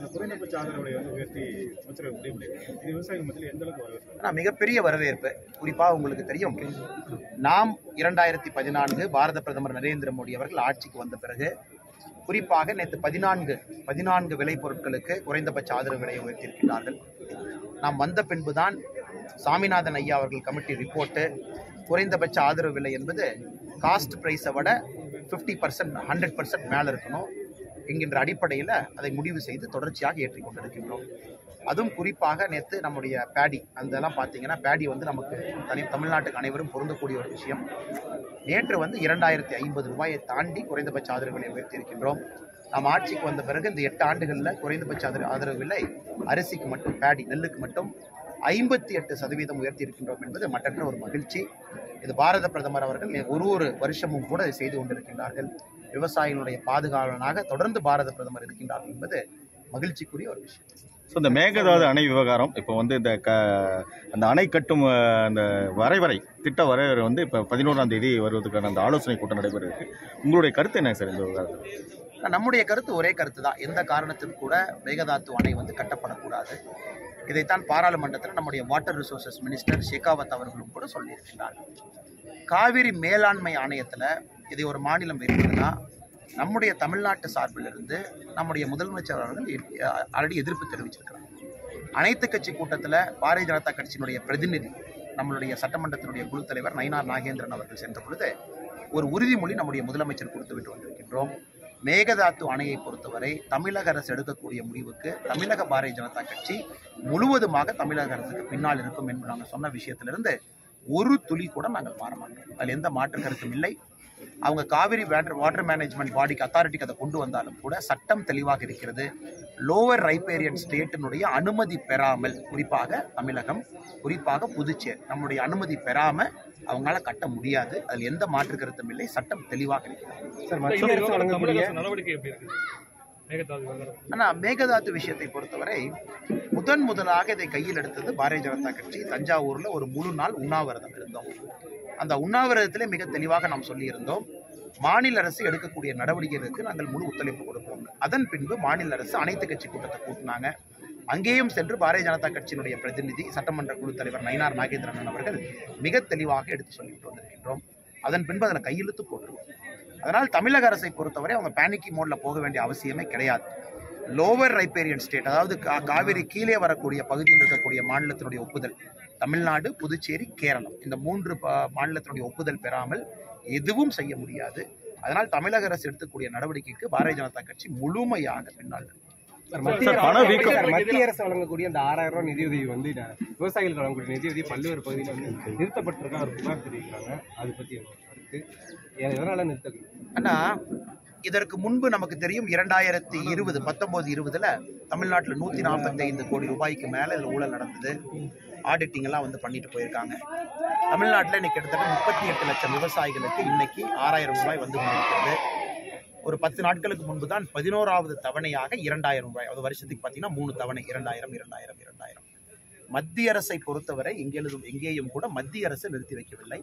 அந்த குறைந்தபட்ச ஆதரவு விலையை வந்து உயர்த்தி அமைச்சரவை முடிவு பண்ணியிருக்காங்க இது விவசாயிகள் மத்தியில் எந்த அளவுக்கு வரவேற்பு ஆனால் மிகப்பெரிய வரவேற்பு குறிப்பாக உங்களுக்கு தெரியும் நாம் இரண்டாயிரத்தி பதினான்கு பாரத பிரதமர் நரேந்திர மோடி அவர்கள் ஆட்சிக்கு வந்த பிறகு குறிப்பாக நேற்று பதினான்கு பதினான்கு விளைபொருட்களுக்கு குறைந்தபட்ச ஆதரவு விலையை உயர்த்தியிருக்கிறார்கள் நாம் வந்த பின்புதான் சாமிநாதன் ஐயா அவர்கள் கமிட்டி ரிப்போர்ட்டு குறைந்தபட்ச ஆதரவு விலை என்பது காஸ்ட் ப்ரைஸை விட ஃபிஃப்டி பர்சன்ட் ஹண்ட்ரட் பர்சன்ட் மேலே இருக்கணும் என்கின்ற அடிப்படையில் அதை முடிவு செய்து தொடர்ச்சியாக ஏற்றிக் கொண்டிருக்கின்றோம் அதுவும் குறிப்பாக நேற்று நம்முடைய பேடி அதெல்லாம் பார்த்தீங்கன்னா பேடி வந்து நமக்கு தனி தமிழ்நாட்டுக்கு அனைவரும் பொருந்தக்கூடிய ஒரு விஷயம் நேற்று வந்து இரண்டாயிரத்தி ஐம்பது ரூபாயை தாண்டி குறைந்தபட்ச ஆதரவு விலை உயர்த்தியிருக்கின்றோம் நாம் ஆட்சிக்கு வந்த பிறகு இந்த எட்டு ஆண்டுகளில் குறைந்தபட்ச ஆதரவு ஆதரவு விலை அரிசிக்கு மட்டும் பேடி நெல்லுக்கு மட்டும் ஐம்பத்தி எட்டு சதவீதம் உயர்த்தியிருக்கின்றோம் என்பது மற்றற்ற ஒரு மகிழ்ச்சி இது பாரத பிரதமர் அவர்கள் ஒரு ஒரு வருஷமும் கூட இதை செய்து கொண்டிருக்கின்றார்கள் விவசாயிகளுடைய பாதுகாவலனாக தொடர்ந்து பாரத பிரதமர் இருக்கின்றார்கள் என்பது மகிழ்ச்சிக்குரிய ஒரு விஷயம் ஸோ இந்த மேகதாது அணை விவகாரம் இப்போ வந்து இந்த க அந்த அணை கட்டும் அஹ், அந்த வரைவரை திட்ட வரைவரை வந்து இப்போ பதினோராம் தேதி வருவதற்கான அந்த ஆலோசனை கூட்டம் நடைபெற இருக்கு உங்களுடைய கருத்து என்ன சார் இந்த விவகாரத்தில் நம்முடைய கருத்து ஒரே கருத்து தான் எந்த காரணத்திற்கும் கூட மேகதாத்து அணை வந்து கட்டப்படக்கூடாது இதைத்தான் பாராளுமன்றத்தில் நம்முடைய வாட்டர் ரிசோர்சஸ் மினிஸ்டர் ஷெகாவத் அவர்களும் கூட சொல்லியிருக்கிறார்கள் காவிரி மேலாண்மை ஆணையத்தில் இதை ஒரு மாநிலம் இருக்கிறதுனா நம்முடைய தமிழ்நாட்டு சார்பிலிருந்து நம்முடைய முதலமைச்சர் அவர்கள் ஆல்ரெடி எதிர்ப்பு தெரிவிச்சிருக்கிறார் அனைத்து கட்சி கூட்டத்தில் பாரதிய ஜனதா கட்சியினுடைய பிரதிநிதி நம்மளுடைய சட்டமன்றத்தினுடைய குழு தலைவர் நயினார் நாகேந்திரன் அவர்கள் சென்ற பொழுது ஒரு உறுதிமொழி நம்முடைய முதலமைச்சர் கொடுத்து விட்டு வந்திருக்கின்றோம் மேகதாத்து அணையை பொறுத்தவரை தமிழக அரசு எடுக்கக்கூடிய முடிவுக்கு தமிழக பாரதிய ஜனதா கட்சி முழுவதுமாக தமிழக அரசுக்கு பின்னால் இருக்கும் என்று நாங்கள் சொன்ன விஷயத்திலிருந்து ஒரு துளி கூட நாங்கள் மாற மாட்டோம் அதில் எந்த மாற்று கருத்தும் இல்லை அவங்க காவிரி வாட்டர் வாட்டர் மேனேஜ்மெண்ட் பாடிக்கு அத்தாரிட்டிக்கு அதை கொண்டு வந்தாலும் கூட சட்டம் தெளிவாக இருக்கிறது லோவர் ரைப்பேரியன் ஸ்டேட்டினுடைய அனுமதி பெறாமல் குறிப்பாக தமிழகம் குறிப்பாக புதுச்சேரி நம்முடைய அனுமதி பெறாம அவங்களால கட்ட முடியாது அதில் எந்த மாற்று கருத்தும் இல்லை சட்டம் தெளிவாக இருக்கிறது சார் மத்திய அரசு வழங்கக்கூடிய நடவடிக்கை எப்படி இருக்குது மேகதாது விவகாரம் ஆனா மேகதாத்து விஷயத்தை பொறுத்தவரை முதன் முதலாக இதை கையில் எடுத்தது பாரதிய ஜனதா கட்சி தஞ்சாவூர்ல ஒரு முழு நாள் உண்ணாவிரதம் இருந்தோம் அந்த உண்ணாவிரதத்திலே மிக தெளிவாக நாம் சொல்லியிருந்தோம் மாநில அரசு எடுக்கக்கூடிய நடவடிக்கைகளுக்கு நாங்கள் முழு ஒத்துழைப்பு கொடுப்போம் அதன் பின்பு மாநில அரசு அனைத்து கட்சி கூட்டத்தை கூட்டினாங்க அங்கேயும் சென்று பாரதிய ஜனதா கட்சியினுடைய பிரதிநிதி சட்டமன்ற குழு தலைவர் நயினார் நாகேந்திரன் அவர்கள் மிக தெளிவாக எடுத்து சொல்லிட்டு வந்திருக்கின்றோம் அதன் பின்பு அதில் கையெழுத்து போட்டுருவோம் அதனால் தமிழக அரசை பொறுத்தவரை அவங்க பேனிக்கி மோட்ல போக வேண்டிய அவசியமே கிடையாது லோவர் ரைப்பேரியன் ஸ்டேட் அதாவது கா- காவிரி கீழே வரக்கூடிய பகுதியில் இருக்கக்கூடிய மாநிலத்தினுடைய ஒப்புதல் தமிழ்நாடு புதுச்சேரி கேரளம் இந்த மூன்று ப- மாநிலத்தினுடைய ஒப்புதல் பெறாமல் எதுவும் செய்ய முடியாது அதனால் தமிழக அரசு எடுக்கக்கூடிய நடவடிக்கைக்கு பாரதிய ஜனதா கட்சி முழுமையாக பின்னால் இருக்கும். சார், மத்திய சார், பண அரசு- வீக்கம். சார், மத்திய அரசு வழங்கக்கூடிய அந்த ஆறாயிரம் ரூபாய் நிதியுதவி வந்து ந- விவசாயிகளுக்கு வழங்கக்கூடிய நிதியுதவி பல்வேறு பகுதியில் வந்து நிறுத்தப்பட்டிருக்கா ஒரு புகார் தெரிவிக்கிறாங்க அதை பத்தி என்ன கருத்து ஏன் எதனால நிறுத்த ஆனா இதற்கு முன்பு நமக்கு தெரியும் இரண்டாயிரத்தி இருபது பத்தொன்பது இருபதுல தமிழ்நாட்டில் நூத்தி நாற்பத்தி ஐந்து கோடி ரூபாய்க்கு மேல இதுல ஊழல் நடந்தது ஆடிட்டிங் எல்லாம் வந்து பண்ணிட்டு போயிருக்காங்க தமிழ்நாட்டில் இன்னைக்கு கிட்டத்தட்ட முப்பத்தி எட்டு லட்சம் விவசாயிகளுக்கு இன்னைக்கு ஆறாயிரம் ரூபாய் வந்து கொண்டிருக்கிறது ஒரு பத்து நாட்களுக்கு முன்பு தான் பதினோராவது தவணையாக இரண்டாயிரம் ரூபாய் அது வருஷத்துக்கு பார்த்தீங்கன்னா மூணு தவணை இரண்டாயிரம் இரண்டாயிரம் இரண்டாயிரம் மத்திய அரசை பொறுத்தவரை எங்கேயும் எங்கேயும் கூட மத்திய அரசு நிறுத்தி வைக்கவில்லை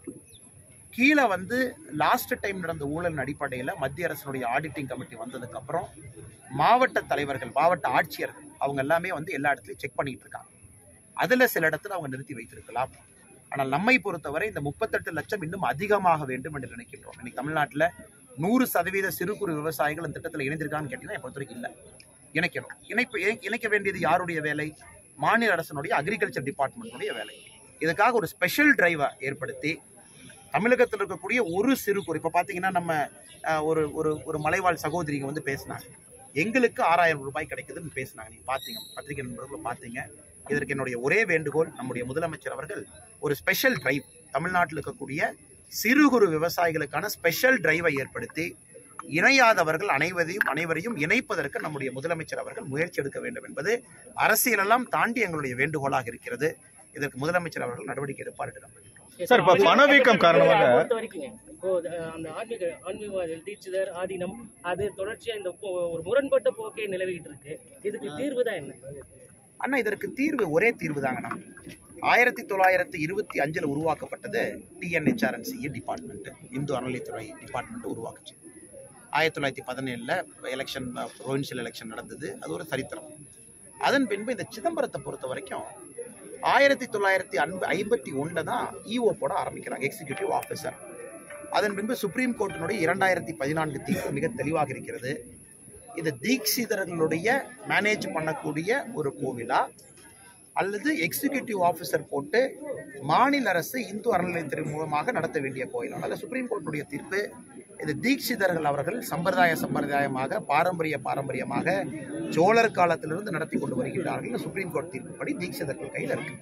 கீழே வந்து லாஸ்ட் டைம் நடந்த ஊழல் அடிப்படையில் மத்திய அரசினுடைய ஆடிட்டிங் கமிட்டி வந்ததுக்கு அப்புறம் மாவட்ட தலைவர்கள் மாவட்ட ஆட்சியர்கள் அவங்க எல்லாமே வந்து எல்லா இடத்துலையும் செக் பண்ணிட்டு இருக்காங்க அதுல சில இடத்துல அவங்க நிறுத்தி வைத்திருக்கலாம் ஆனால் நம்மை பொறுத்தவரை இந்த முப்பத்தெட்டு லட்சம் இன்னும் அதிகமாக வேண்டும் என்று நினைக்கின்றோம் இன்னைக்கு தமிழ்நாட்டில் நூறு சதவீத சிறு குறு விவசாயிகள் இந்த திட்டத்தில் இணைந்திருக்கான்னு கேட்டீங்கன்னா என் பொறுத்த வரைக்கும் இல்லை இணைக்கணும் இணைப்பு இணை- இணைக்க வேண்டியது யாருடைய வேலை மாநில அரசினுடைய அக்ரிகல்ச்சர் டிபார்ட்மெண்ட்டுடைய வேலை இதுக்காக ஒரு ஸ்பெஷல் டிரைவை ஏற்படுத்தி தமிழகத்தில் இருக்கக்கூடிய ஒரு சிறு குறு இப்போ பார்த்தீங்கன்னா நம்ம அஹ், ஒரு ஒரு ஒரு மலைவாழ் சகோதரிங்க வந்து பேசினாங்க எங்களுக்கு ஆறாயிரம் ரூபாய் கிடைக்குதுன்னு பேசினாங்க நீங்கள் பார்த்தீங்க பத்திரிகை நண்பர்களும் பார்த்தீங்க இதற்கு என்னுடைய ஒரே வேண்டுகோள் நம்முடைய முதலமைச்சர் அவர்கள் ஒரு ஸ்பெஷல் டிரைவ் தமிழ்நாட்டில் இருக்கக்கூடிய சிறு குறு விவசாயிகளுக்கான ஸ்பெஷல் டிரைவை ஏற்படுத்தி இணையாதவர்கள் அனைவரையும் அனைவரையும் இணைப்பதற்கு நம்முடைய முதலமைச்சர் அவர்கள் முயற்சி எடுக்க வேண்டும் என்பது அரசியலெல்லாம் தாண்டி எங்களுடைய வேண்டுகோளாக இருக்கிறது இதற்கு முதலமைச்சர் அவர்கள் நடவடிக்கை எடுப்பார் என்று நம்புகிறோம் சார், இப்ப பணவீக்கம் காரணமாக- பொறுத்த வரைக்கும் இப்போ அஹ், அந்த ஆன்மீக ஆன்மீகவாதிகள் தீட்சிதர் ஆதீனம் அது தொடர்ச்சியா இந்த போ- ஒரு முரண்பட்ட போக்கே நிலவிட்டு இருக்கு இதுக்கு தீர்வு தான் என்ன அண்ணா இதற்கு தீர்வு ஒரே தீர்வு தாங்கண்ணா ஆயிரத்தி தொள்ளாயிரத்தி இருபத்தி அஞ்சில் உருவாக்கப்பட்டது டிஎன்ஹெச்ஆர்என்சிஇ டிபார்ட்மெண்ட் இந்து அறநிலைத்துறை டிபார்ட்மெண்ட் உருவாக்குச்சு ஆயிரத்தி தொள்ளாயிரத்தி பதினேழில் எலெக்ஷன் ப்ரொவின்ஷியல் எலெக்ஷன் நடந்தது அது ஒரு சரித்திரம் அதன் பின்பு இந்த சிதம்பரத்தை பொறுத்த வரைக்கும் ஆயிரத்தி தொள்ளாயிரத்தி அன்பு ஐம்பத்தி ஒன்றில் தான் இஓ போட ஆரம்பிக்கிறாங்க எக்ஸிக்யூட்டிவ் ஆஃபீஸர் அதன் பின்பு சுப்ரீம் கோர்ட்டினுடைய இரண்டாயிரத்தி பதினான்கு தீர்ப்பு மிக தெளிவாக இருக்கிறது இது தீட்சிதர்களுடைய மேனேஜ் பண்ணக்கூடிய ஒரு கோவிலா அல்லது எக்ஸிகியூட்டிவ் ஆஃபீஸர் போட்டு மாநில அரசு இந்து அறநிலையத்துறை மூலமாக நடத்த வேண்டிய கோயில் அதில் சுப்ரீம் கோர்ட்டுடைய தீர்ப்பு இது தீட்சிதர்கள் அவர்கள் சம்பிரதாய சம்பிரதாயமாக பாரம்பரிய பாரம்பரியமாக சோழர் காலத்திலிருந்து நடத்தி கொண்டு வருகின்றார்கள் சுப்ரீம் கோர்ட் தீர்ப்புப்படி தீட்சிதர்கள் கையில் இருக்கு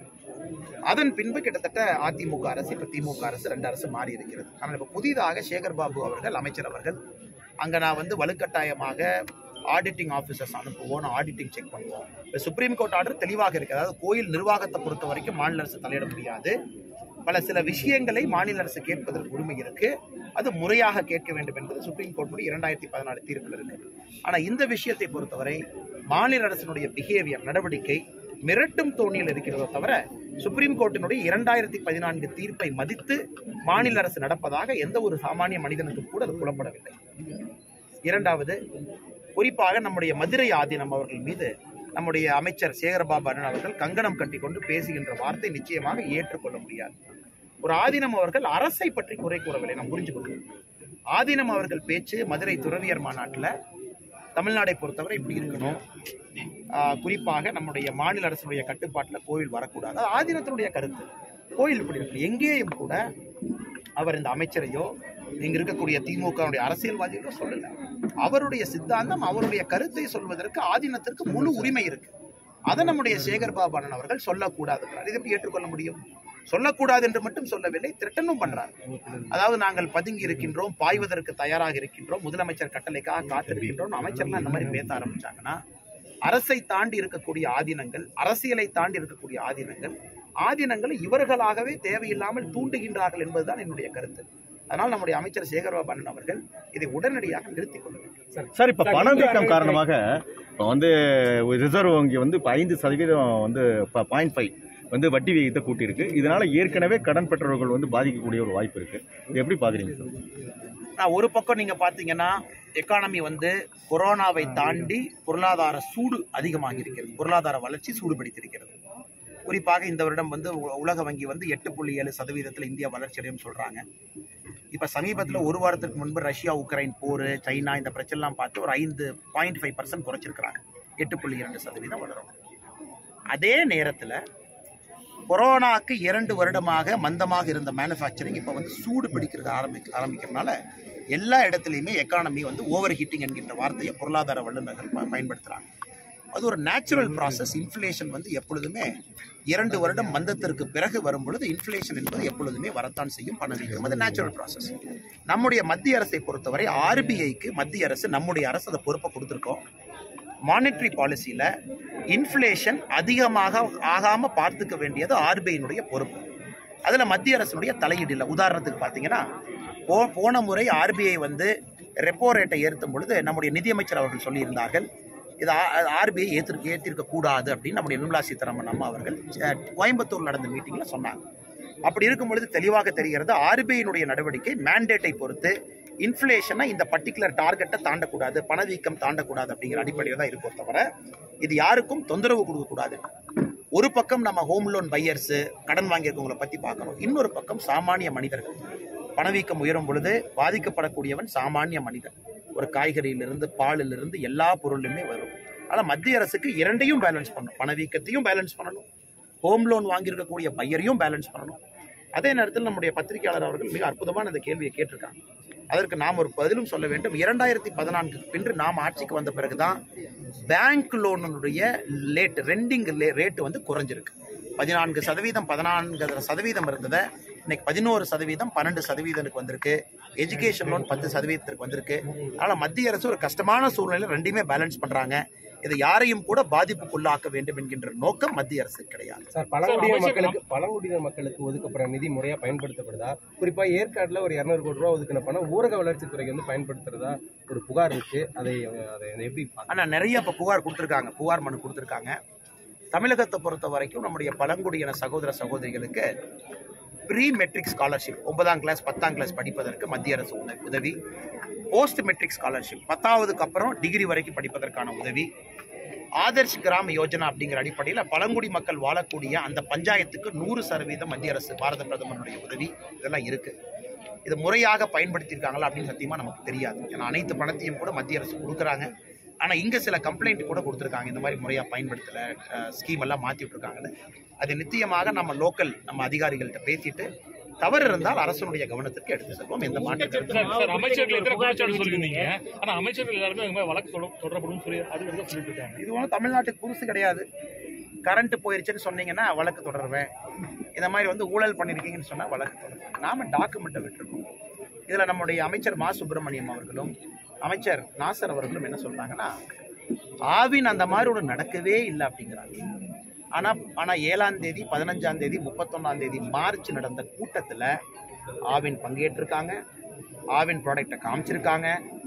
அதன் பின்பு கிட்டத்தட்ட அதிமுக அரசு இப்ப திமுக அரசு ரெண்டு அரசு மாறி இருக்கிறது ஆனால் இப்ப புதிதாக சேகர் பாபு அவர்கள் அமைச்சர் அவர்கள் அங்க நான் வந்து வலுக்கட்டாயமாக ஆடிட்டிங் ஆஃபீஸர்ஸ் அனுப்புவோம் ஆடிட்டிங் செக் பண்ணுவோம் இப்போ சுப்ரீம் கோர்ட் ஆர்டர் தெளிவாக இருக்கு அதாவது கோயில் நிர்வாகத்தை பொறுத்த வரைக்கும் மாநில அரசு தலையிட முடியாது பல சில விஷயங்களை மாநில அரசு கேட்பதற்கு உரிமை இருக்கு அது முறையாக கேட்க வேண்டும் என்பது சுப்ரீம் கோர்ட்டுடைய இரண்டாயிரத்தி பதினாலு தீர்ப்பில் இருக்கு ஆனா இந்த விஷயத்தை பொறுத்தவரை மாநில அரசினுடைய பிஹேவியர் நடவடிக்கை மிரட்டும் தோணியில் இருக்கிறதோ தவிர சுப்ரீம் கோர்ட்டினுடைய இரண்டாயிரத்தி பதினான்கு தீர்ப்பை மதித்து மாநில அரசு நடப்பதாக எந்த ஒரு சாமானிய மனிதனுக்கும் கூட அது புலப்படவில்லை இரண்டாவது குறிப்பாக நம்முடைய மதுரை ஆதீனம் அவர்கள் மீது நம்முடைய அமைச்சர் சேகரபாபு அண்ணன் அவர்கள் கங்கணம் கட்டிக்கொண்டு பேசுகின்ற வார்த்தை நிச்சயமாக ஏற்றுக்கொள்ள முடியாது ஒரு ஆதீனம் அவர்கள் அரசை பற்றி குறை கூறவில்லை நாம் புரிஞ்சுக்கணும் ஆதீனம் அவர்கள் பேச்சு மதுரை துறவியர் மாநாட்டில் தமிழ்நாடை பொறுத்தவரை இப்படி இருக்கணும் ஆஹ் குறிப்பாக நம்முடைய மாநில அரசுடைய கட்டுப்பாட்டில் கோயில் வரக்கூடாது அது ஆதீனத்தினுடைய கருத்து கோயில் இப்படி இருக்கு எங்கேயும் கூட அவர் இந்த அமைச்சரையோ இங்க இருக்கக்கூடிய திமுகவுடைய அரசியல்வாதிகளோ சொல்லல அவருடைய சித்தாந்தம் அவருடைய கருத்தை சொல்வதற்கு ஆதீனத்திற்கு முழு உரிமை இருக்கு அதை நம்முடைய சேகர் பாபு அண்ணன் அவர்கள் சொல்லக்கூடாது இது எப்படி ஏற்றுக்கொள்ள முடியும் சொல்லக்கூடாது என்று மட்டும் சொல்லவில்லை திரட்டனும் பண்றார் அதாவது நாங்கள் பதுங்கி இருக்கின்றோம் பாய்வதற்கு தயாராக இருக்கின்றோம் முதலமைச்சர் கட்டளைக்காக காத்திருக்கின்றோம் அமைச்சர்லாம் இந்த மாதிரி பேச ஆரம்பிச்சாங்கன்னா அரசை தாண்டி இருக்கக்கூடிய ஆதீனங்கள் அரசியலை தாண்டி இருக்கக்கூடிய ஆதீனங்கள் ஆதீனங்களை இவர்களாகவே தேவையில்லாமல் தூண்டுகின்றார்கள் என்பதுதான் என்னுடைய கருத்து அதனால் நம்முடைய அமைச்சர் சேகர்பாபு அண்ணன் அவர்கள் இதை உடனடியாக நிறுத்திக் கொள்ள வேண்டும் சார் இப்ப பணவீக்கம் காரணமாக இப்ப வந்து ரிசர்வ் வங்கி வந்து இப்ப ஐந்து சதவீதம் வந்து பாயிண்ட் ஃபைவ் வந்து வட்டி விகிதத்தை கூட்டியிருக்கு இதனால ஏற்கனவே கடன் பெற்றவர்கள் வந்து பாதிக்கக்கூடிய ஒரு வாய்ப்பு இருக்கு இது எப்படி பாக்குறீங்க சார் நான் ஒரு பக்கம் நீங்க பாத்தீங்கன்னா எக்கானமி வந்து கொரோனாவை தாண்டி பொருளாதார சூடு அதிகமாகி இருக்கிறது பொருளாதார வளர்ச்சி சூடு பிடித்திருக்கிறது குறிப்பாக இந்த வருடம் வந்து உ- உலக வங்கி வந்து எட்டு புள்ளி ஏழு சதவீதத்தில் இந்தியா வளர்ச்சி அடையும் சொல்றாங்க இப்ப சமீபத்தில் ஒரு வாரத்துக்கு முன்பு ரஷ்யா உக்ரைன் போர் சைனா இந்த பிரச்சனைலாம் பார்த்து ஒரு ஐந்து பாயிண்ட் ஃபைவ் பர்சன்ட் குறைச்சிருக்கிறாங்க எட்டு புள்ளி இரண்டு சதவீதம் வளரும் அதே நேரத்தில் கொரோனாக்கு இரண்டு வருடமாக மந்தமாக இருந்த மேனுஃபேக்சரிங் இப்போ வந்து சூடு பிடிக்கிறது ஆரம்பிக்க ஆரம்பிக்கிறதுனால எல்லா இடத்துலையுமே எக்கானமி வந்து ஓவர் ஹீட்டிங் என்கின்ற வார்த்தையை பொருளாதார வல்லுநர்கள் ப- பயன்படுத்துறாங்க அது ஒரு நேச்சுரல் ப்ராசஸ் இன்ஃப்ளேஷன் வந்து எப்பொழுதுமே இரண்டு வருடம் மந்தத்திற்கு பிறகு வரும் பொழுது இன்ஃப்ளேஷன் என்பது எப்பொழுதுமே வரத்தான் செய்யும் பணவீக்கம் அது நேச்சுரல் ப்ராசஸ் நம்முடைய மத்திய அரசை பொறுத்தவரை ஆர்பிஐக்கு மத்திய அரசு நம்முடைய அரசு அதை பொறுப்பை கொடுத்துருக்கோம் மானிட்டரி பாலிசியில் இன்ஃப்ளேஷன் அதிகமாக ஆகாமல் பார்த்துக்க வேண்டியது ஆர்பிஐனுடைய பொறுப்பு அதில் மத்திய அரசினுடைய தலையீடு இல்லை உதாரணத்துக்கு பார்த்தீங்கன்னா போ போன முறை ஆர்பிஐ வந்து ரெப்போ ரேட்டை ஏற்றும் பொழுது நம்முடைய நிதியமைச்சர் அவர்கள் சொல்லியிருந்தார்கள் இது ஆர்பிஐ ஏற்றிருக்க ஏற்றிருக்க கூடாது அப்படின்னு நம்முடைய நிர்மலா சீதாராமன் அம்மா அவர்கள் அஹ், கோயம்புத்தூர் நடந்த மீட்டிங்கில் சொன்னாங்க அப்படி இருக்கும் பொழுது தெளிவாக தெரிகிறது ஆர்பிஐனுடைய நடவடிக்கை மேண்டேட்டை பொறுத்து இன்ஃப்ளேஷனை இந்த பர்டிகுலர் டார்கெட்டை தாண்டக்கூடாது பணவீக்கம் தாண்டக்கூடாது அப்படிங்கிற அடிப்படையில் தான் இருக்கும் தவிர இது யாருக்கும் தொந்தரவு கொடுக்கக்கூடாது ஒரு பக்கம் நம்ம ஹோம் லோன் பையர்ஸ் கடன் வாங்கியிருக்கவங்கள பற்றி பார்க்கணும் இன்னொரு பக்கம் சாமானிய மனிதர்கள் பணவீக்கம் உயரும் பொழுது பாதிக்கப்படக்கூடியவன் சாமானிய மனிதன் ஒரு காய்கறியிலிருந்து பாலிலிருந்து எல்லா பொருளுமே வரும் ஆனால் மத்திய அரசுக்கு இரண்டையும் பேலன்ஸ் பண்ணணும் பணவீக்கத்தையும் பேலன்ஸ் பண்ணணும் ஹோம் லோன் வாங்கியிருக்கக்கூடிய பையரையும் பேலன்ஸ் பண்ணணும் அதே நேரத்தில் நம்முடைய பத்திரிகையாளர் அவர்கள் மிக அற்புதமான இந்த கேள்வியை கேட்டிருக்காங்க அதற்கு நாம் ஒரு பதிலும் சொல்ல வேண்டும் இரண்டாயிரத்தி பதினான்கு பின்று நாம் ஆட்சிக்கு வந்த பிறகுதான் பேங்க் லோனுடைய லேட் ரெண்டிங் ரேட்டு வந்து குறைஞ்சிருக்கு பதினான்கு சதவீதம் பதினான்கு சதவீதம் இருந்ததை இன்னைக்கு பதினோரு சதவீதம் பன்னெண்டு சதவீதத்துக்கு வந்திருக்கு எஜுகேஷன் லோன் பத்து சதவீதத்திற்கு வந்திருக்கு ஆனால் மத்திய அரசு ஒரு கஷ்டமான சூழ்நிலையில் ரெண்டையுமே பேலன்ஸ் பண்றாங்க இது யாரையும் கூட பாதிப்புக்குள்ளாக்க வேண்டும் என்கின்ற நோக்கம் மத்திய அரசு கிடையாது சார் பழங்குடியின அமைச்சர் மக்களுக்கு பழங்குடியின மக்களுக்கு ஒதுக்கப்படுற நிதி முறையா பயன்படுத்தப்படுதா குறிப்பா ஏற்காடுல ஒரு இருநூறு கோடி ரூபா ஒதுக்கின பணம் ஊரக வளர்ச்சித்துறைக்கு வந்து பயன்படுத்துறதா ஒரு புகார் இருக்கு அதை அதை எப்படி பார்க்கணும்? ஆனால் நிறைய இப்போ புகார் கொடுத்துருக்காங்க புகார் மனு கொடுத்துருக்காங்க தமிழகத்தை பொறுத்த வரைக்கும் நம்முடைய பழங்குடியின சகோதர சகோதரிகளுக்கு ப்ரீ மெட்ரிக் ஸ்காலர்ஷிப் ஒன்பதாம் கிளாஸ் பத்தாம் கிளாஸ் படிப்பதற்கு மத்திய அரசு உத- உதவி போஸ்ட் மெட்ரிக் ஸ்காலர்ஷிப் பத்தாவதுக்கு அப்புறம் டிகிரி வரைக்கும் படிப்பதற்கான உதவி ஆதர்ஷ் கிராம யோஜனா அப்படிங்கிற அடிப்படையில் பழங்குடி மக்கள் வாழக்கூடிய அந்த பஞ்சாயத்துக்கு நூறு சதவீதம் மத்திய அரசு பாரத பிரதமருடைய உதவி இதெல்லாம் இருக்கு இது முறையாக பயன்படுத்தியிருக்காங்களா அப்படின்னு சத்தியமா நமக்கு தெரியாது ஏன்னா அனைத்து பணத்தையும் கூட மத்திய அரசு கொடுக்குறாங்க ஆனா இங்க சில கம்ப்ளைண்ட் கூட கொடுத்துருக்காங்க இந்த மாதிரி முறையா பயன்படுத்தல ஸ்கீம் எல்லாம் மாத்தி விட்டுருக்காங்கன்னு அது நிச்சயமாக நம்ம லோக்கல் நம்ம அதிகாரிகள்கிட்ட பேசிட்டு தவறு இருந்தால் அரசனுடைய கவனத்திற்கு எடுத்து செல்வோம் எந்த மாற்று கருத்தும் சார் சார் அமைச்சர்கள் எத்தனை குற்றச்சாட்டு சொல்லியிருந்தீங்க ஆனா அமைச்சர்கள் எல்லாருமே இந்த மாதிரி வழக்கு தொட- தொடரப்படும் சொல்லி அது வந்து சொல்லிட்டு இருக்காங்க இது ஒன்றும் தமிழ்நாட்டுக்கு புதுசு கிடையாது கரண்ட் போயிருச்சுன்னு சொன்னீங்கன்னா வழக்கு தொடருவேன் இந்த மாதிரி வந்து ஊழல் பண்ணியிருக்கீங்கன்னு சொன்னால் வழக்கு தொடருவேன் நாம டாக்குமெண்ட்டை விட்டுருக்கோம் இதில் நம்முடைய அமைச்சர் மா சுப்பிரமணியம் அவர்களும் அமைச்சர் நாசர் அவர்களும் என்ன சொல்றாங்கன்னா ஆவின் அந்த மாதிரி ஒரு நடக்கவே இல்லை அப்படிங்கிறாங்க ஆனா ஆனா ஏழாம் தேதி பதினஞ்சாம் தேதி முப்பத்தொன்னாம் தேதி மார்ச் நடந்த கூட்டத்துல ஆவின் பங்கேற்றிருக்காங்க ஆவின் ப்ராடக்டை காமிச்சிருக்காங்க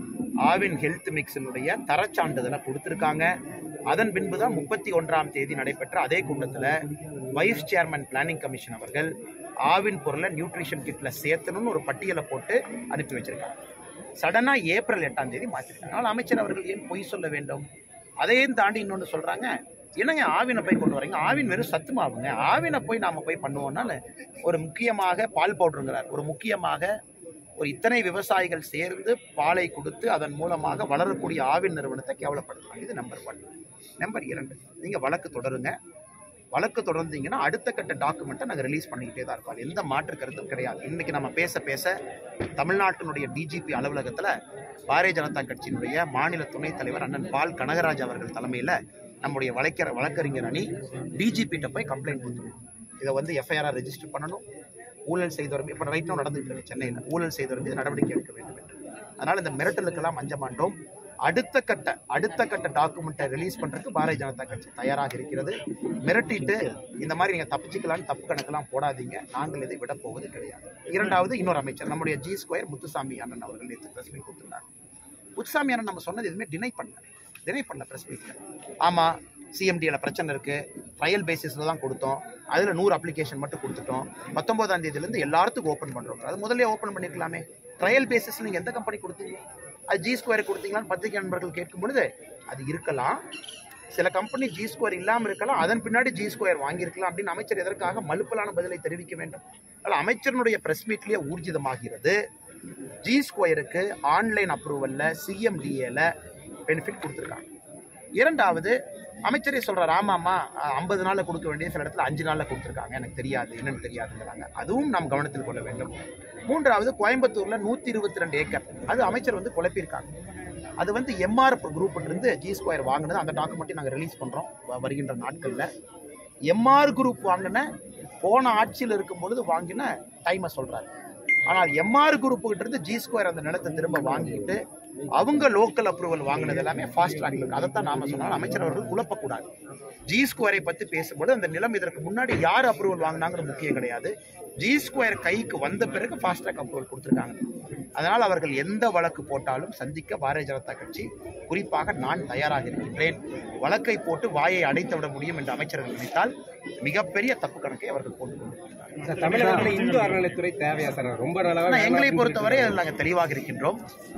ஆவின் ஹெல்த் மிக்ஸினுடைய தரச்சான்றிதழை கொடுத்துருக்காங்க அதன் பின்பு தான் முப்பத்தி ஒன்றாம் தேதி நடைபெற்ற அதே கூட்டத்தில் வைஸ் சேர்மன் பிளானிங் கமிஷன் அவர்கள் ஆவின் பொருளை நியூட்ரிஷன் கிட்ல சேர்த்தணும்னு ஒரு பட்டியலை போட்டு அனுப்பி வச்சிருக்காங்க சடனா ஏப்ரல் எட்டாம் தேதி மாற்றிருக்காங்க ஆனால் அமைச்சர் அவர்கள் ஏன் பொய் சொல்ல வேண்டும் அதையும் தாண்டி இன்னொன்று சொல்றாங்க என்னங்க ஆவினை போய் கொண்டு வரீங்க ஆவின் வெறும் சத்து மாவுங்க ஆவினை போய் நாம போய் பண்ணுவோம்னால ஒரு முக்கியமாக பால் பவுடருங்கிறார் ஒரு முக்கியமாக ஒரு இத்தனை விவசாயிகள் சேர்ந்து பாலை கொடுத்து அதன் மூலமாக வளரக்கூடிய ஆவின் நிறுவனத்தை கேவலப்படுத்துறாங்க இது நம்பர் ஒன் நம்பர் இரண்டு நீங்க வழக்கு தொடருங்க வழக்கு தொடர்ந்தீங்கன்னா அடுத்த கட்ட டாக்குமெண்ட்டை நாங்கள் ரிலீஸ் பண்ணிக்கிட்டே தான் இருக்கோம் அது எந்த மாற்று கருத்தும் கிடையாது இன்னைக்கு நம்ம பேச பேச தமிழ்நாட்டினுடைய டிஜிபி அலுவலகத்தில் பாரதிய ஜனதா கட்சியினுடைய மாநில துணைத் தலைவர் அண்ணன் பால் கனகராஜ் அவர்கள் தலைமையில் நம்முடைய வழக்கற வழக்கறிஞர் அணி டிஜிபிட்ட போய் கம்ப்ளைண்ட் கொடுத்துருவோம் இதை வந்து எஃப்ஐஆர் ரெஜிஸ்டர் பண்ணணும் ஊழல் செய்தவர் இப்போ ரைட் now நடந்துட்டு இருக்கு சென்னையில் ஊழல் செய்தவர் மீது நடவடிக்கை எடுக்க வேண்டும் என்று அதனால் இந்த மிரட்டலுக்கெல்லாம் அஞ்ச மாட்டோம் அடுத்த கட்ட அடுத்த கட்ட டாக்குமெண்ட்டை ரிலீஸ் பண்றதுக்கு பாரதிய ஜனதா கட்சி தயாராக இருக்கிறது மிரட்டிட்டு இந்த மாதிரி நீங்க தப்பிச்சுக்கலாம்னு தப்பு கணக்கெல்லாம் போடாதீங்க நாங்கள் இதை விட போவது கிடையாது இரண்டாவது இன்னொரு அமைச்சர் நம்முடைய ஜி ஸ்கொயர் முத்துசாமி அண்ணன் அவர்கள் நேற்று பிரஸ் மீட் கொடுத்திருந்தாங்க முத்துசாமி அண்ணன் நம்ம சொன்னது எதுவுமே டினை பண்ணல டினை பண்ணல பிரஸ் மீட்ல ஆமா சிஎம்டியில் பிரச்சனை இருக்கு ட்ரையல் பேசிஸில் தான் கொடுத்தோம் அதில் நூறு அப்ளிகேஷன் மட்டும் கொடுத்துட்டோம் பத்தொன்பதாம் தேதியிலேருந்து எல்லாத்துக்கும் ஓப்பன் பண்ணுறோம் அது முதல்ல ஓப்பன் பண்ணிருக்கலாமே ட்ரையல் பேசிஸ் நீங்கள் எந்த கம்பெனி கொடுத்தீங்க அது ஜி ஸ்கொயர் கொடுத்தீங்களான்னு பத்திரிகை நண்பர்கள் கேட்கும் பொழுது அது இருக்கலாம் சில கம்பெனி ஜி ஸ்கொயர் இல்லாமல் இருக்கலாம் அதன் பின்னாடி ஜி ஸ்கொயர் வாங்கியிருக்கலாம் அப்படின்னு அமைச்சர் எதற்காக மலுப்பலான பதிலை தெரிவிக்க வேண்டும் அதனால் அமைச்சரினுடைய பிரஸ் மீட்லேயே ஊர்ஜிதமாகிறது ஜி ஸ்கொயருக்கு ஆன்லைன் அப்ரூவலில் சிஎம்டிஏல பெனிஃபிட் கொடுத்துருக்காங்க இரண்டாவது அமைச்சரே சொல்றாரு ஆமாம்மா ஐம்பது நாளில் கொடுக்க வேண்டிய சில இடத்துல அஞ்சு நாளில் கொடுத்துருக்காங்க எனக்கு தெரியாது என்னன்னு தெரியாதுங்கிறாங்க அதுவும் நாம் கவனத்தில் கொள்ள வேண்டும் மூன்றாவது கோயம்புத்தூர்ல நூற்றி இருபத்தி ரெண்டு ஏக்கர் அது அமைச்சர் வந்து குழப்பியிருக்காங்க அது வந்து எம்ஆர் குரூப்ல இருந்து ஜி ஸ்கொயர் வாங்கினது அந்த டாக்குமெண்ட்டை நாங்கள் ரிலீஸ் பண்றோம் வ- வருகின்ற நாட்களில் எம்ஆர் குரூப் வாங்கின போன ஆட்சியில் இருக்கும் பொழுது வாங்கின டைமை சொல்றாரு ஆனால் எம்ஆர் குரூப் கிட்ட இருந்து ஜி ஸ்கொயர் அந்த நிலத்தை திரும்ப வாங்கிட்டு அவங்க லோக்கல் அப்ரூவல் வாங்கினது எல்லாமே ஃபாஸ்ட் ட்ராக்ல இருக்கு அதைத்தான் நாம சொன்னாலும் அமைச்சர் அவர்கள் குழப்பக்கூடாது ஜி ஸ்கொயரை பத்தி பேசும்போது அந்த நிலம் இதற்கு முன்னாடி யார் அப்ரூவல் வாங்கினாங்கிற முக்கியம் கிடையாது ஜி ஸ்கொயர் கைக்கு வந்த பிறகு ஃபாஸ்ட் ட்ராக் அப்ரூவல் கொடுத்துருக்காங்க அதனால் அவர்கள் எந்த வழக்கு போட்டாலும் சந்திக்க பாரதிய ஜனதா கட்சி குறிப்பாக நான் தயாராக இருக்கின்றேன் வழக்கை போட்டு வாயை அடைத்து விட முடியும் என்று அமைச்சர்கள் நினைத்தால் மிகப்பெரிய தப்பு கணக்கை அவர்கள் போட்டுக் கொண்டிருக்கிறார்கள் சார் தமிழகத்தில் இந்து அறநிலைத்துறை தேவையா சார் ரொம்ப ஆனா நாளாக எங்களை பொறுத்தவரை அதில் நாங்கள் தெளிவாக இருக்கின்றோம்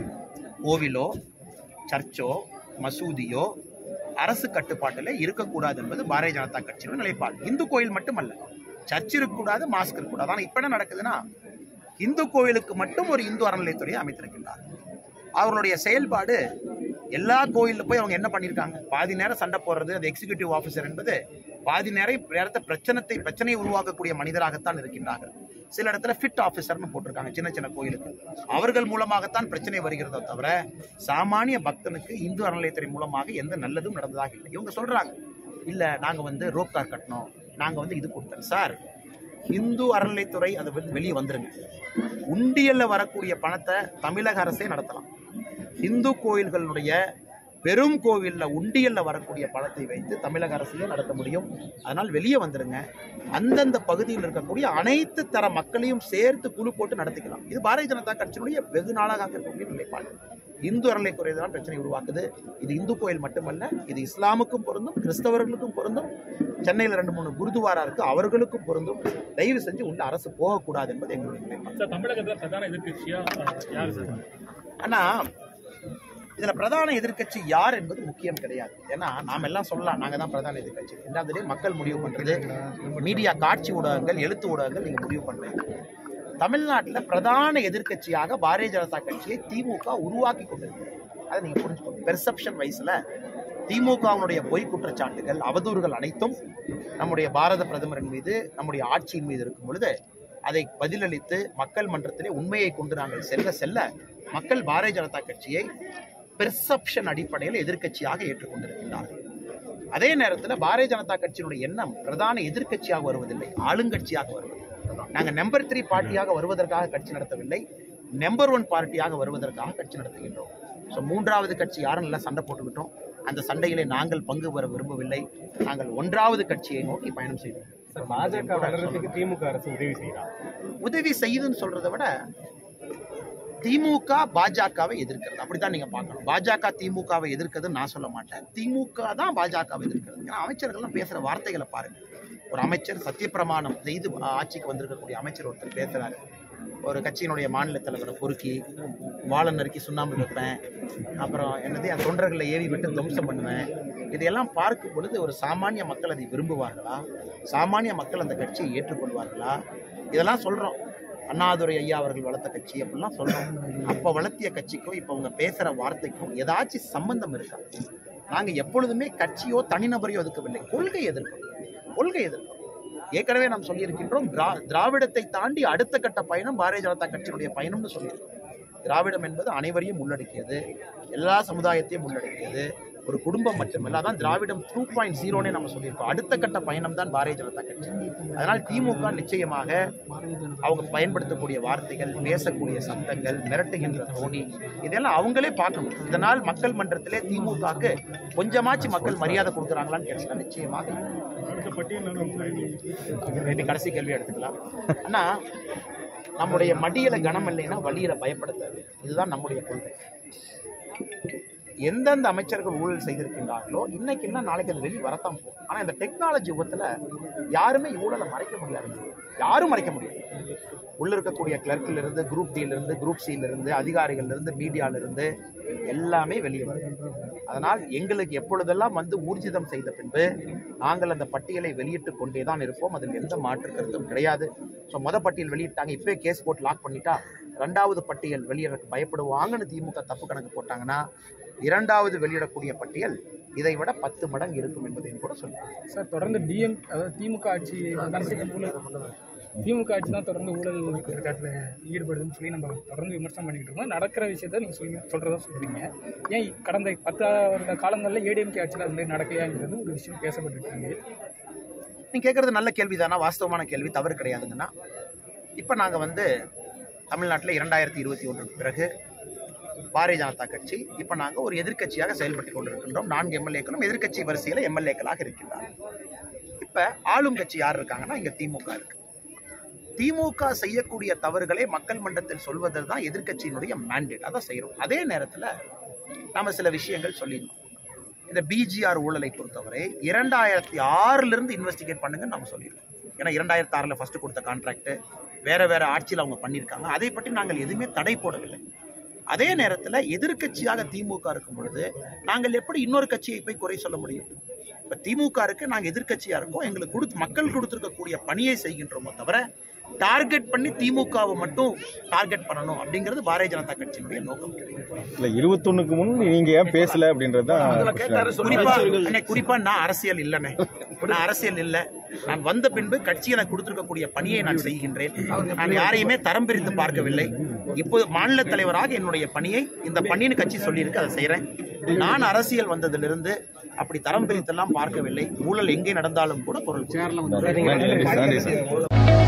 கோவிலோ சர்ச்சோ மசூதியோ அரசு கட்டுப்பாட்டில் இருக்கக்கூடாது என்பது பாரதிய ஜனதா கட்சியின் நிலைப்பாடு இந்து கோயில் மட்டுமல்ல சர்ச் இருக்கக்கூடாது மாஸ்க் இருக்கக்கூடாது ஆனால் இப்போ என்ன நடக்குதுன்னா இந்து கோயிலுக்கு மட்டும் ஒரு இந்து அறநிலைத்துறையை அமைத்திருக்கின்றார் அவர்களுடைய செயல்பாடு எல்லா கோயிலில் போய் அவங்க என்ன பண்ணியிருக்காங்க பாதி நேரம் சண்டை போடுறது அந்த எக்ஸிகியூட்டிவ் ஆஃபீஸர் என்பது பாதி நேரம் நேரத்தை பிரச்சனத்தை பிரச்சனையை உருவாக்கக்கூடிய மனிதராகத்தான் இருக்கின்றார்கள் சில இடத்துல ஃபிட் ஆஃபீஸர்னு போட்டிருக்காங்க சின்ன சின்ன கோயிலுக்கு அவர்கள் மூலமாகத்தான் பிரச்சனை வருகிறதோ தவிர சாமானிய பக்தனுக்கு இந்து அறநிலையத்துறை மூலமாக எந்த நல்லதும் நடந்ததாக இல்லை இவங்க சொல்றாங்க இல்ல நாங்க வந்து ரோப் கார் கட்டணும் நாங்க வந்து இது கொடுத்தோம் சார் இந்து அறநிலைத்துறை அது வந்து வெளியே வந்துருங்க உண்டியல்ல வரக்கூடிய பணத்தை தமிழக அரசே நடத்தலாம் இந்து கோயில்களுடைய பெரும் கோவில்ல உண்டியல்ல வரக்கூடிய பணத்தை வைத்து தமிழக அரசிலே நடத்த முடியும் அதனால் வெளியே வந்துருங்க அந்தந்த பகுதியில் இருக்கக்கூடிய அனைத்து தர மக்களையும் சேர்த்து குழு போட்டு நடத்திக்கலாம் இது பாரதிய ஜனதா கட்சியினுடைய வெகு நாளாக இருக்கக்கூடிய நிலைப்பாடு இந்து அறநிலைத்துறை தான் பிரச்சனை உருவாக்குது இது இந்து கோயில் மட்டுமல்ல இது இஸ்லாமுக்கும் பொருந்தும் கிறிஸ்தவர்களுக்கும் பொருந்தும் சென்னையில் ரெண்டு மூணு குருதுவாரா இருக்கு அவர்களுக்கும் பொருந்தும் தயவு செஞ்சு உள்ள அரசு போகக்கூடாது என்பது எங்களுடைய நிலைப்பாடு சார் தமிழகத்தில் பிரதான எதிர்கட்சியா அஹ், யார் சார் ஆனா இதுல பிரதான எதிர்க்கட்சி யார் என்பது முக்கியம் கிடையாது ஏன்னா நாம எல்லாம் சொல்லலாம் நாங்க தான் பிரதான எதிர்க்கட்சி ரெண்டாவது மக்கள் முடிவு பண்றது மீடியா காட்சி ஊடகங்கள் எழுத்து ஊடகங்கள் நீங்க முடிவு பண்றீங்க தமிழ்நாட்டுல பிரதான எதிர்க்கட்சியாக பாரதிய ஜனதா கட்சியை திமுக உருவாக்கி கொண்டிருக்கு அதை நீங்க புரிஞ்சுக்கணும் பெர்செப்ஷன் வைஸ்ல திமுகவினுடைய பொய் குற்றச்சாட்டுகள் அவதூறுகள் அனைத்தும் நம்முடைய பாரத பிரதமரின் மீது நம்முடைய ஆட்சியின் மீது இருக்கும் பொழுது அதை பதிலளித்து மக்கள் மன்றத்திலே உண்மையை கொண்டு நாங்கள் செல்ல செல்ல மக்கள் பாரதிய ஜனதா கட்சியை பெர்செப்ஷன் அடிப்படையில் எதிர்க்கட்சியாக ஏற்றுக்கொண்டிருக்கின்றார்கள் அதே நேரத்தில் பாரதிய ஜனதா கட்சியினுடைய எண்ணம் பிரதான எதிர்க்கட்சியாக வருவதில்லை ஆளுங்கட்சியாக வருவது நாங்க நம்பர் த்ரீ பார்ட்டியாக வருவதற்காக கட்சி நடத்தவில்லை நம்பர் ஒன் பார்ட்டியாக வருவதற்காக கட்சி நடத்துகின்றோம் ஸோ மூன்றாவது கட்சி யாரும் இல்லை சண்டை போட்டுக்கிட்டோம் அந்த சண்டையிலே நாங்கள் பங்கு பெற விரும்பவில்லை நாங்கள் ஒன்றாவது கட்சியை நோக்கி பயணம் செய்வோம் சார் பாஜக வளர்றதுக்கு திமுக அரசு உதவி செய்யலாம் உதவி செய்யுதுன்னு சொல்றதை விட திமுக பாஜகவை எதிர்க்கிறது அப்படித்தான் நீங்க பார்க்கணும் பாஜக திமுகவை எதிர்க்கிறதுன்னு நான் சொல்ல மாட்டேன் திமுக தான் பாஜகவை எதிர்க்கிறது ஏன்னா அமைச்சர்கள்லாம் பேசுற வார்த்தைகளை பாருங்க ஒரு அமைச்சர் சத்தியப்பிரமாணம் செய்து ஆட்சிக்கு வந்திருக்கக்கூடிய அமைச்சர் ஒருத்தர் பேசுறாரு ஒரு கட்சியினுடைய மாநில தலைவரை பொறுக்கி வாழை நறுக்கி சுண்ணாம்பு வைப்பேன் அப்புறம் என்னது என் தொண்டர்களை ஏவி விட்டு துவம்சம் பண்ணுவேன் இதையெல்லாம் பார்க்கும் பொழுது ஒரு சாமானிய மக்கள் அதை விரும்புவார்களா சாமானிய மக்கள் அந்த கட்சியை ஏற்றுக்கொள்வார்களா இதெல்லாம் சொல்றோம் அண்ணாதுரை ஐயா அவர்கள் வளர்த்த கட்சி அப்படிலாம் சொல்றோம் அப்ப வளர்த்திய கட்சிக்கும் இப்ப அவங்க பேசுற வார்த்தைக்கும் ஏதாச்சும் சம்பந்தம் இருக்கா நாங்க எப்பொழுதுமே கட்சியோ தனிநபரையோ எதிர்க்கவில்லை கொள்கை எதிர்க்கிறோம் கொள்கை எதிர்க்கிறோம் ஏற்கனவே நாம் சொல்லியிருக்கின்றோம் திரா- திராவிடத்தை தாண்டி அடுத்த கட்ட பயணம் பாரதிய ஜனதா கட்சியினுடைய பயணம்னு சொல்லியிருக்கோம் திராவிடம் என்பது அனைவரையும் உள்ளடக்கியது எல்லா சமுதாயத்தையும் உள்ளடக்கியது ஒரு குடும்பம் மட்டுமல்ல அதான் திராவிடம் டூ பாயிண்ட் ஜீரோனே நம்ம சொல்லியிருக்கோம் அடுத்த கட்ட பயணம் தான் பாரதிய ஜனதா கட்சி அதனால் திமுக நிச்சயமாக அவங்க பயன்படுத்தக்கூடிய வார்த்தைகள் பேசக்கூடிய சத்தங்கள் மிரட்டுகின்ற தோணி இதெல்லாம் அவங்களே பார்க்கணும் இதனால் மக்கள் மன்றத்திலே திமுகவுக்கு கொஞ்சமாச்சும் மக்கள் மரியாதை கொடுக்குறாங்களான்னு கேட்டா நிச்சயமாக இல்லை. அடுத்த பட்டியல் ரெண்டு கடைசி கேள்வி எடுத்துக்கலாம் ஆனா நம்முடைய மடியில கனம் இல்லைன்னா வழியில பயப்படுத்தாது இதுதான் நம்முடைய கொள்கை எந்தெந்த அமைச்சர்கள் ஊழல் செய்திருக்கின்றார்களோ இன்னைக்கு என்ன நாளைக்கு அது வெளியே வரத்தான் போகும் ஆனா இந்த டெக்னாலஜி யுகத்துல யாருமே ஊழலை மறைக்க முடியாது யாரும் மறைக்க முடியாது உள்ள இருக்கக்கூடிய கிளர்க்கில் இருந்து குரூப் டில இருந்து குரூப் சில இருந்து அதிகாரிகள்ல இருந்து மீடியால இருந்து எல்லாமே வெளியே வரும் அதனால் எங்களுக்கு எப்பொழுதெல்லாம் வந்து ஊர்ஜிதம் செய்த பின்பு நாங்கள் அந்த பட்டியலை வெளியிட்டு கொண்டே தான் இருப்போம் அதில் எந்த மாற்று கருத்தும் கிடையாது ஸோ மொத பட்டியல் வெளியிட்டாங்க இப்பவே கேஸ் போட்டு லாக் பண்ணிட்டா ரெண்டாவது பட்டியல் வெளியிடறதுக்கு பயப்படுவாங்கன்னு திமுக தப்பு கணக்கு போட்டாங்கன்னா இரண்டாவது வெளியிடக்கூடிய பட்டியல் இதை விட பத்து மடங்கு இருக்கும் என்பதையும் கூட சொல்லுவாங்க சார் தொடர்ந்து டிஎம் அதாவது திமுக ஆட்சி தான் ஊழல் திமுக ஆட்சி தான் தொடர்ந்து ஊழல் குற்றச்சாட்டில் ஈடுபடுதுன்னு சொல்லி நம்ம தொடர்ந்து விமர்சனம் பண்ணிக்கிட்டு இருக்கோம் நடக்கிற விஷயத்த நீங்கள் சொல்லி சொல்கிறதா சொல்கிறீங்க ஏன் கடந்த பத்து வருட காலங்களில் ஏடிஎம்கே ஆட்சியில் அது மாதிரி நடக்கலையாங்கிறது ஒரு விஷயம் பேசப்பட்டு இருக்கு நீங்க கேட்கறது நல்ல கேள்வி தானா வாஸ்தவமான கேள்வி தவறு கிடையாதுங்கன்னா இப்போ நாங்கள் வந்து தமிழ்நாட்டில் இரண்டாயிரத்தி இருபத்தி ஒன்றுக்கு பிறகு பாரதிய ஜனதா கட்சி இப்போ நாங்கள் ஒரு எதிர்க்கட்சியாக செயல்பட்டு கொண்டிருக்கின்றோம் நான்கு எம்எல்ஏக்களும் எதிர்க்கட்சி வரிசையில் எம்எல்ஏக்களாக இருக்கின்றார்கள் இப்போ ஆளும் கட்சி யார் இருக்காங்கன்னா இங்கே திமுக இருக்கு திமுக செய்யக்கூடிய தவறுகளை மக்கள் மன்றத்தில் சொல்வது தான் எதிர்க்கட்சியினுடைய மேண்டேட் அதை செய்கிறோம் அதே நேரத்தில் நாம சில விஷயங்கள் சொல்லியிருந்தோம் இந்த பிஜிஆர் ஊழலை பொறுத்தவரை இரண்டாயிரத்தி ஆறுல இருந்து இன்வெஸ்டிகேட் பண்ணுங்கன்னு நம்ம சொல்லியிருக்கோம் ஏன்னா இரண்டாயிரத்தி ஆறுல ஃபர்ஸ்ட் கொடுத்த கான்ட்ராக்ட் வேற வேற ஆட்சியில் அவங்க பண்ணியிருக்காங்க அதை பற்றி நாங்கள் எதுவுமே தடை போடவில்லை அதே நேரத்தில் எதிர்க்கட்சியாக திமுக இருக்கும் பொழுது நாங்கள் எப்படி இன்னொரு கட்சியை போய் குறை சொல்ல முடியும் இப்போ திமுக இருக்கு நாங்கள் எதிர்க்கட்சியா இருக்கோம் எங்களுக்கு கொடுத்து மக்கள் கொடுத்துருக்கக்கூடிய பணியை செய்கின்றோமோ தவிர டார்கெட் பண்ணி திமுகவை மட்டும் டார்கெட் பண்ணணும் அப்படிங்கிறது பாரதிய ஜனதா கட்சியினுடைய நோக்கம் கிடையாது இல்ல இருபத்தொன்னுக்கு முன் நீங்க ஏன் பேசல அப்படின்றது தான் குறிப்பா அண்ணே, குறிப்பா நான் அரசியல் இல்லைண்ணே நான் அரசியல் இல்ல நான் வந்த பின்பு கட்சி எனக்கு கொடுத்திருக்கக்கூடிய பணியை நான் செய்கின்றேன் நான் யாரையுமே தரம் பிரித்து பார்க்கவில்லை இப்போது மாநில தலைவராக என்னுடைய பணியை இந்த பணின்னு கட்சி சொல்லியிருக்கு அதை செய்றேன் நான் அரசியல் வந்ததிலிருந்து அப்படி தரம் பிரித்தெல்லாம் பார்க்கவில்லை ஊழல் எங்கே நடந்தாலும் கூட குரல் கொடுப்பேன். நன்றி நன்றி சார்